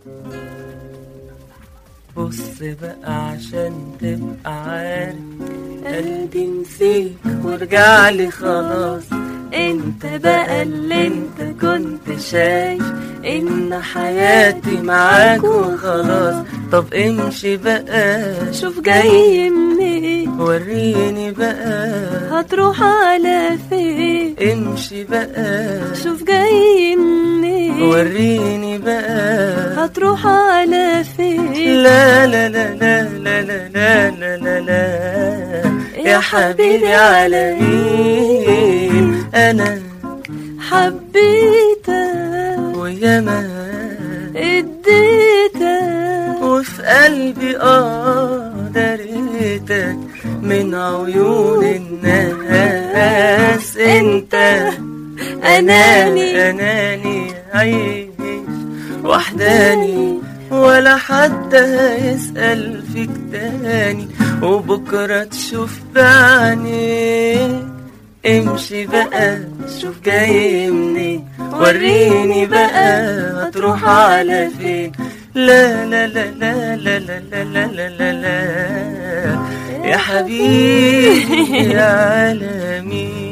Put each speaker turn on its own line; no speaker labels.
بص بقى عشان تبقى عارف قلبي نسيك وارجع لي خلاص انت بقى اللي انت كنت شايف ان حياتي معاك وخلاص طب امشي بقى
شوف جاي منين
وريني بقى
هتروح على فين
امشي بقى
شوف جاي منين
وريني بقى
هتروح على فين
لا لا لا لا لا لا لا لا لا لا يا حبيبي على مين انا
حبيتك
وياما
اديتك
وفي قلبي اه دريتك من عيون الناس انت
أناني.
اناني عيش وحداني ولا حد هيسأل فيك تاني وبكرة تشوف بعينيك امشي بقى شوف جاي منين وريني بقى هتروح على فين لا لا لا لا لا لا لا لا لا لا لا يا حبيبي يا عالمي